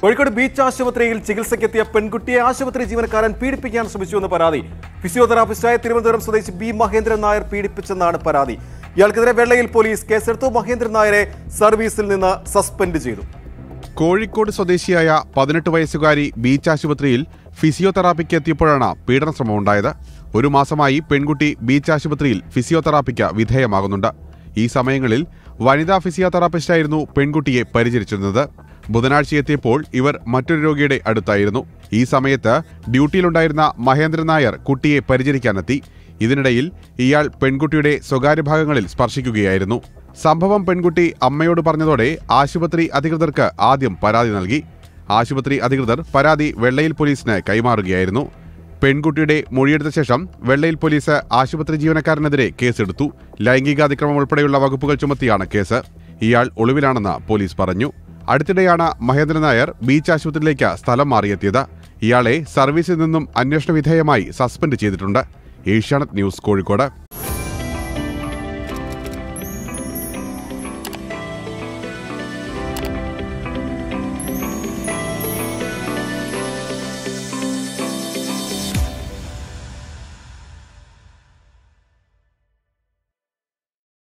Kozhikode beach ആശുപത്രിയിൽ ചികിത്സയ്ക്കെത്തിയ പെൺകുട്ടിയെ ആശുപത്രി ജീവനക്കാരൻ പീഡിപ്പിക്കാൻ ശ്രമിച്ചുവെന്ന് പരാതി ഫിസിയോതെറാപ്പിസ്റ്റായ തിരുവനന്തപുരം സ്വദേശി ബി മഹേന്ദ്രൻ നായർ പീഡിപ്പിച്ചെന്നാണ് പരാതി ഇയാൾക്കെതിരെ വെള്ളയിൽ പോലീസ് കേസെടുത്തു മഹേന്ദ്രൻ നായരെ സർവീസിൽ നിന്ന് സസ്പെൻഡ് ചെയ്തു കോഴിക്കോട് സ്വദേശിയായ പതിനെട്ട് വയസ്സുകാരി ബീച്ച് ആശുപത്രിയിൽ ഫിസിയോതെറാപ്പിക്ക് എത്തിയപ്പോഴാണ് പീഡന ശ്രമം ഉണ്ടായത് ഒരു മാസമായി പെൺകുട്ടി ബീച്ച് ആശുപത്രിയിൽ ഫിസിയോതെറാപ്പിക്ക് വിധേയമാകുന്നുണ്ട് ഈ സമയങ്ങളിൽ വനിതാ ഫിസിയോതെറാപ്പിസ്റ്റായിരുന്നു പെൺകുട്ടിയെ പരിചരിച്ചിരുന്നത് ബുധനാഴ്ച എത്തിയപ്പോൾ ഇവർ മറ്റൊരു രോഗിയുടെ അടുത്തായിരുന്നു ഈ സമയത്ത് ഡ്യൂട്ടിയിലുണ്ടായിരുന്ന മഹേന്ദ്രൻ നായർ കുട്ടിയെ പരിചരിക്കാനെത്തി ഇതിനിടയിൽ ഇയാൾ പെൺകുട്ടിയുടെ സ്വകാര്യ ഭാഗങ്ങളിൽ സ്പർശിക്കുകയായിരുന്നു സംഭവം പെൺകുട്ടി അമ്മയോട് പറഞ്ഞതോടെ ആശുപത്രി അധികൃതർക്ക് ആദ്യം പരാതി നൽകി ആശുപത്രി അധികൃതർ പരാതി വെള്ളയിൽ പോലീസിന് കൈമാറുകയായിരുന്നു പെൺകുട്ടിയുടെ മൊഴിയെടുത്ത ശേഷം വെള്ളയിൽ പോലീസ് ആശുപത്രി ജീവനക്കാരനെതിരെ കേസെടുത്തു ലൈംഗികാതിക്രമം ഉൾപ്പെടെയുള്ള വകുപ്പുകൾ ചുമത്തിയാണ് കേസ് ഇയാൾ ഒളിവിലാണെന്ന് പോലീസ് പറഞ്ഞു അടുത്തിടെയാണ് മഹേന്ദ്രൻ നായർ ബീച്ച് ആശുപത്രിയിലേക്ക് സ്ഥലം മാറിയെത്തിയത് ഇയാളെ സർവീസിൽ നിന്നും അന്വേഷണ വിധേയമായി സസ്പെൻഡ് ചെയ്തിട്ടുണ്ട് ഏഷ്യാനെറ്റ് ന്യൂസ് കോഴിക്കോട്